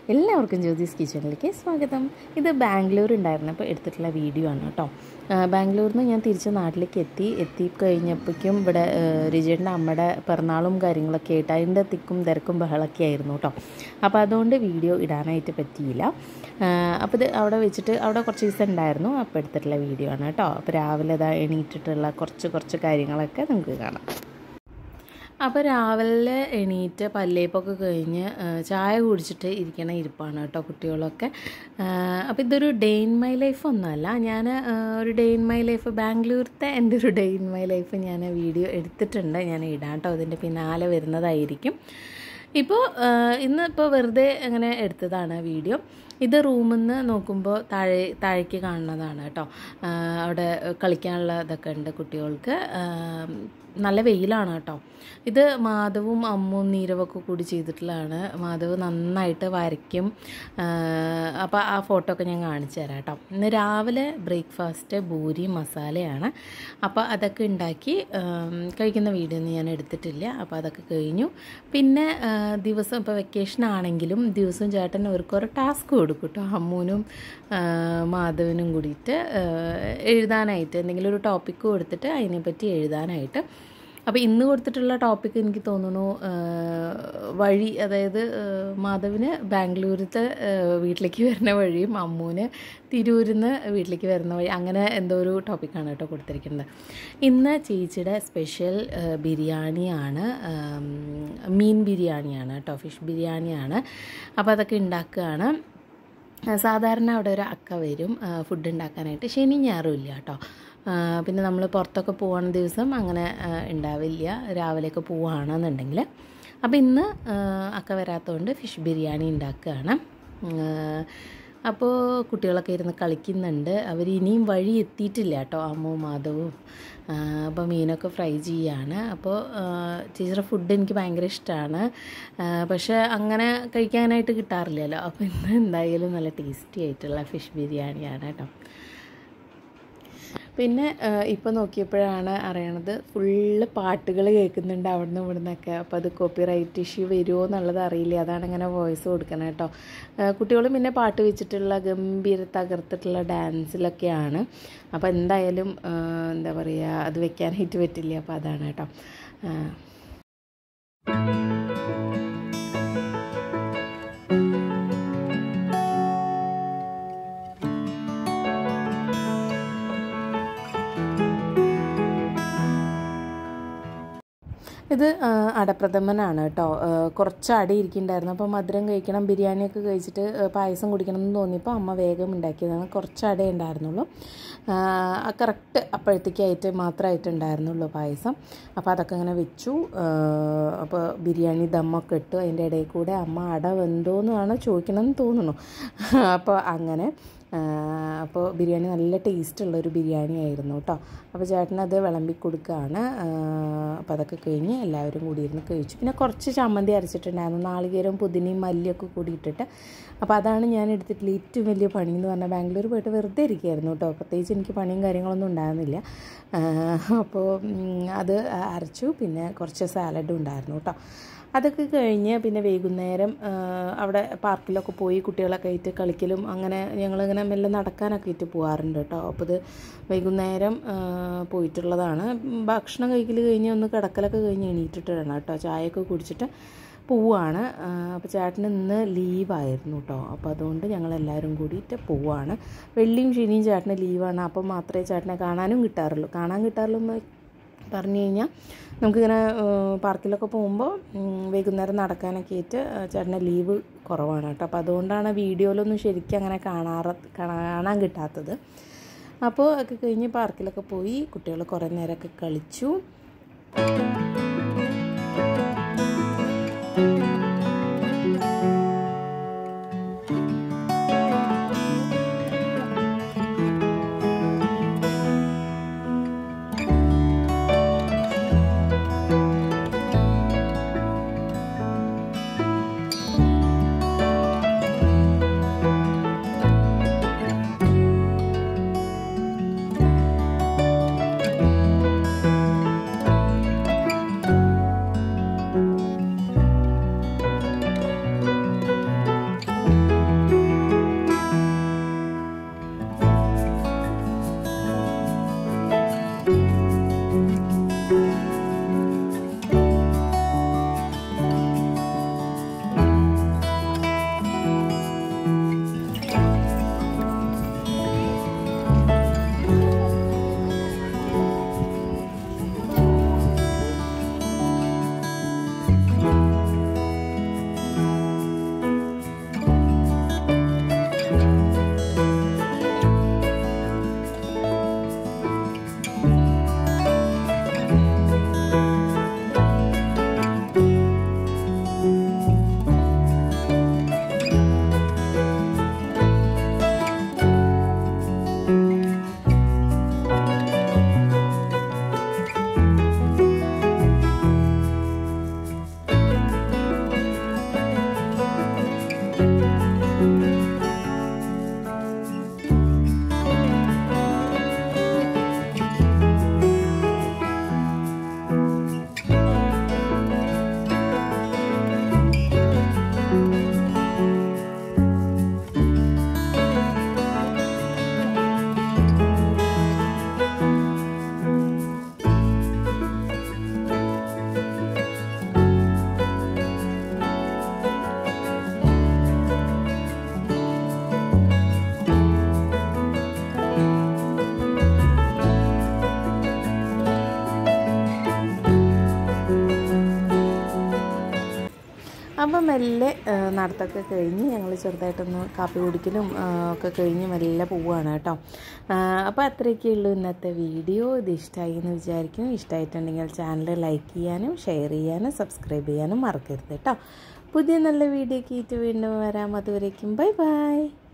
എല്ലാവർക്കും ജ്യോതിസ് കിച്ചണിലേക്ക് സ്വാഗതം ഇത് ബാംഗ്ലൂർ ഉണ്ടായിരുന്നപ്പോൾ എടുത്തിട്ടുള്ള വീഡിയോ ആണ് കേട്ടോ ബാംഗ്ലൂരിൽ നിന്ന് ഞാൻ തിരിച്ച് നാട്ടിലേക്ക് എത്തി എത്തി കഴിഞ്ഞപ്പോഴേക്കും ഇവിടെ റിജേൻ്റെ അമ്മയുടെ പിറന്നാളും കാര്യങ്ങളൊക്കെ ആയിട്ട് അതിൻ്റെ തിക്കും തിരക്കും ബഹളമൊക്കെ ആയിരുന്നു കേട്ടോ അപ്പോൾ അതുകൊണ്ട് വീഡിയോ ഇടാനായിട്ട് പറ്റിയില്ല അപ്പോൾ ഇത് അവിടെ വെച്ചിട്ട് അവിടെ കുറച്ച് ദിവസം ഉണ്ടായിരുന്നു അപ്പോൾ എടുത്തിട്ടുള്ള വീഡിയോ ആണ് കേട്ടോ അപ്പോൾ രാവിലെ ഇതാ എണീറ്റിട്ടുള്ള കുറച്ച് കുറച്ച് കാര്യങ്ങളൊക്കെ നിങ്ങൾക്ക് കാണാം അപ്പോൾ രാവിലെ എണീറ്റ് പല്ലേപ്പൊക്കെ കഴിഞ്ഞ് ചായ കുടിച്ചിട്ട് ഇരിക്കണ ഇരിപ്പാണ് കേട്ടോ കുട്ടികളൊക്കെ അപ്പോൾ ഇതൊരു ഡേ ഇൻ മൈ ലൈഫ് ഒന്നുമല്ല ഞാൻ ഒരു ഡേ ഇൻ മൈ ലൈഫ് ബാംഗ്ലൂരത്തെ എൻ്റെ ഒരു ഡേ ഇൻ മൈ ലൈഫ് ഞാൻ വീഡിയോ എടുത്തിട്ടുണ്ട് ഞാൻ ഇടാം കേട്ടോ അതിൻ്റെ പിന്നാലെ വരുന്നതായിരിക്കും ഇപ്പോൾ ഇന്ന് ഇപ്പോൾ വെറുതെ അങ്ങനെ എടുത്തതാണ് വീഡിയോ ഇത് റൂമിൽ നിന്ന് നോക്കുമ്പോൾ താഴെ താഴേക്ക് കാണുന്നതാണ് കേട്ടോ അവിടെ കളിക്കാനുള്ള ഇതൊക്കെ ഉണ്ട് കുട്ടികൾക്ക് നല്ല വെയിലാണ് കേട്ടോ ഇത് മാധവും അമ്മും നീരവൊക്കെ കൂടി ചെയ്തിട്ടുള്ളതാണ് മാധവ് നന്നായിട്ട് വരയ്ക്കും അപ്പോൾ ആ ഫോട്ടോ ഒക്കെ ഞാൻ കാണിച്ചു തരാം കേട്ടോ ഇന്ന് രാവിലെ ബ്രേക്ക്ഫാസ്റ്റ് പൂരി മസാലയാണ് അപ്പോൾ അതൊക്കെ ഉണ്ടാക്കി കഴിക്കുന്ന വീഡിയോ ഒന്നും ഞാൻ എടുത്തിട്ടില്ല അപ്പോൾ അതൊക്കെ കഴിഞ്ഞു പിന്നെ ദിവസം ഇപ്പോൾ വെക്കേഷൻ ആണെങ്കിലും ദിവസം ചേട്ടൻ അവർക്കൊരു ടാസ്ക് കൊടുക്കും കേട്ടോ അമ്മൂനും മാധവനും കൂടിയിട്ട് എഴുതാനായിട്ട് എന്തെങ്കിലും ഒരു ടോപ്പിക്ക് കൊടുത്തിട്ട് അതിനെപ്പറ്റി എഴുതാനായിട്ട് അപ്പോൾ ഇന്ന് കൊടുത്തിട്ടുള്ള ടോപ്പിക്ക് എനിക്ക് തോന്നുന്നു വഴി അതായത് മാധവിന് ബാംഗ്ലൂരത്തെ വീട്ടിലേക്ക് വരുന്ന വഴിയും അമ്മൂന് തിരൂരിൽ നിന്ന് വീട്ടിലേക്ക് വരുന്ന വഴി അങ്ങനെ എന്തോ ഒരു ടോപ്പിക്കാണ് കേട്ടോ കൊടുത്തിരിക്കുന്നത് ഇന്ന് ചേച്ചിയുടെ സ്പെഷ്യൽ ബിരിയാണിയാണ് മീൻ ബിരിയാണിയാണ് കേട്ടോ ഫിഷ് ബിരിയാണിയാണ് അപ്പോൾ അതൊക്കെ ഉണ്ടാക്കുകയാണ് സാധാരണ അവിടെ ഒരു അക്ക വരും ഫുഡ് ഉണ്ടാക്കാനായിട്ട് ശനി ഞായറും ഇല്ല കേട്ടോ പിന്നെ നമ്മൾ പുറത്തൊക്കെ പോകുന്ന ദിവസം അങ്ങനെ ഉണ്ടാവില്ല രാവിലെയൊക്കെ പോവുകയാണെന്നുണ്ടെങ്കിൽ അപ്പോൾ ഇന്ന് അക്ക വരാത്തതുകൊണ്ട് ഫിഷ് ബിരിയാണി ഉണ്ടാക്കുകയാണ് അപ്പോൾ കുട്ടികളൊക്കെ ഇരുന്ന് കളിക്കുന്നുണ്ട് അവർ ഇനിയും വഴി എത്തിയിട്ടില്ല കേട്ടോ അമ്മവും മാധവും അപ്പോൾ മീനൊക്കെ ഫ്രൈ ചെയ്യാണ് അപ്പോൾ ചേച്ചിയുടെ ഫുഡ് എനിക്ക് ഭയങ്കര ഇഷ്ടമാണ് പക്ഷേ അങ്ങനെ കഴിക്കാനായിട്ട് കിട്ടാറില്ലല്ലോ അപ്പോൾ ഇന്ന് എന്തായാലും നല്ല ടേസ്റ്റി ആയിട്ടുള്ള ഫിഷ് ബിരിയാണിയാണ് കേട്ടോ പിന്നെ ഇപ്പോൾ നോക്കിയപ്പോഴാണ് അറിയണത് ഫുള്ള് പാട്ടുകൾ കേൾക്കുന്നുണ്ട് അവിടെ നിന്ന് ഇവിടെ നിന്നൊക്കെ അപ്പോൾ അത് കോപ്പി റൈറ്റ് ഇഷ്യൂ വരുമോ എന്നുള്ളത് അറിയില്ല അതാണ് ഇങ്ങനെ വോയിസ് കൊടുക്കണം കേട്ടോ കുട്ടികളും പിന്നെ പാട്ട് വെച്ചിട്ടുള്ള ഗംഭീര തകർത്തിട്ടുള്ള ഡാൻസിലൊക്കെയാണ് അപ്പോൾ എന്തായാലും എന്താ പറയുക അത് വെക്കാനായിട്ട് പറ്റില്ല അപ്പോൾ അതാണ് കേട്ടോ ഇത് അടപ്രഥമനാണ് കേട്ടോ കുറച്ച് അട ഇരിക്കുന്നുണ്ടായിരുന്നു അപ്പോൾ മധുരം കഴിക്കണം ബിരിയാണിയൊക്കെ കഴിച്ചിട്ട് പായസം കുടിക്കണം എന്ന് തോന്നിയപ്പോൾ അമ്മ വേഗം ഉണ്ടാക്കിയതാണ് കുറച്ച് അട ഉണ്ടായിരുന്നുള്ളൂ കറക്റ്റ് അപ്പോഴത്തേക്കായിട്ട് മാത്രമായിട്ട് ഉണ്ടായിരുന്നുള്ളൂ പായസം അപ്പോൾ അതൊക്കെ അങ്ങനെ വെച്ചു അപ്പോൾ ബിരിയാണി ദമ്മൊക്കെ ഇട്ടു അതിൻ്റെ ഇടയിൽ കൂടെ അമ്മ അട വെന്തോന്നാണ് ചോദിക്കണമെന്ന് തോന്നുന്നു അപ്പോൾ അങ്ങനെ അപ്പോൾ ബിരിയാണി നല്ല ടേസ്റ്റുള്ള ഒരു ബിരിയാണി ആയിരുന്നു കേട്ടോ അപ്പോൾ ചേട്ടൻ അത് വിളമ്പി കൊടുക്കുകയാണ് അപ്പോൾ അതൊക്കെ കഴിഞ്ഞ് എല്ലാവരും കൂടി ഇരുന്ന് കഴിച്ചു പിന്നെ കുറച്ച് ചമ്മന്തി അരച്ചിട്ടുണ്ടായിരുന്നു നാളികേരവും പുതിനയും മല്ലിയൊക്കെ കൂടി ഇട്ടിട്ട് അപ്പോൾ അതാണ് ഞാൻ എടുത്തിട്ടുള്ള ഏറ്റവും വലിയ പണി എന്ന് പറഞ്ഞാൽ ബാംഗ്ലൂർ പോയിട്ട് വെറുതെ ഇരിക്കുകയായിരുന്നു കേട്ടോ പ്രത്യേകിച്ച് എനിക്ക് പണിയും കാര്യങ്ങളൊന്നും ഉണ്ടായിരുന്നില്ല അപ്പോൾ അത് അരച്ചു പിന്നെ കുറച്ച് സാലഡും ഉണ്ടായിരുന്നു കേട്ടോ അതൊക്കെ കഴിഞ്ഞ് പിന്നെ വൈകുന്നേരം അവിടെ പാർക്കിലൊക്കെ പോയി കുട്ടികളൊക്കെ ആയിട്ട് കളിക്കലും അങ്ങനെ ഞങ്ങളിങ്ങനെ മെല്ലെ നടക്കാനൊക്കെ ആയിട്ട് പോകാറുണ്ട് കേട്ടോ അപ്പോൾ ഇത് വൈകുന്നേരം പോയിട്ടുള്ളതാണ് ഭക്ഷണം കഴിക്കൽ കഴിഞ്ഞ് ഒന്ന് കിടക്കലൊക്കെ കഴിഞ്ഞ് എണീറ്റിട്ടാണ് കേട്ടോ ചായയൊക്കെ കുടിച്ചിട്ട് പോവാണ് അപ്പോൾ ചേട്ടന് ഇന്ന് ലീവായിരുന്നു കേട്ടോ അപ്പോൾ അതുകൊണ്ട് ഞങ്ങളെല്ലാവരും കൂടിയിട്ട് പോവാണ് വെള്ളിയും ശനിയും ചേട്ടന് ലീവാണ് അപ്പം മാത്രമേ ചേട്ടനെ കാണാനും കിട്ടാറുള്ളൂ കാണാൻ കിട്ടാറുള്ളൂ പറഞ്ഞു കഴിഞ്ഞാൽ നമുക്കിങ്ങനെ പാർക്കിലൊക്കെ പോകുമ്പോൾ വൈകുന്നേരം നടക്കാനൊക്കെ ആയിട്ട് ചേട്ടൻ്റെ ലീവ് കുറവാണ് കേട്ടോ അപ്പോൾ അതുകൊണ്ടാണ് വീഡിയോയിലൊന്നും ശരിക്കും അങ്ങനെ കാണാറ കാണാൻ കിട്ടാത്തത് അപ്പോൾ ഒക്കെ കഴിഞ്ഞ് പാർക്കിലൊക്കെ പോയി കുട്ടികൾ കുറേ നേരമൊക്കെ കളിച്ചു മെല്ലെ ആ, നടത്തൊക്കെ കഴിഞ്ഞ് ഞങ്ങൾ ചെറുതായിട്ടൊന്ന് കാപ്പി കുടിക്കലും ആ, ഒക്കെ കഴിഞ്ഞ് മെല്ലെ പോവുകയാണ് കേട്ടോ അപ്പോൾ അത്രയൊക്കെ ഉള്ളൂ ഇന്നത്തെ വീഡിയോ ഇത് ഇഷ്ടമായി എന്ന് വിചാരിക്കും ഇഷ്ടമായിട്ടുണ്ടെങ്കിൽ ചാനൽ ലൈക്ക് ചെയ്യാനും ഷെയർ ചെയ്യാനും സബ്സ്ക്രൈബ് ചെയ്യാനും മറക്കരുത് കേട്ടോ പുതിയ നല്ല വീഡിയോ ഒക്കെ ആയിട്ട് വീണ്ടും വരാം അതുവരേക്കും ബൈ ബൈ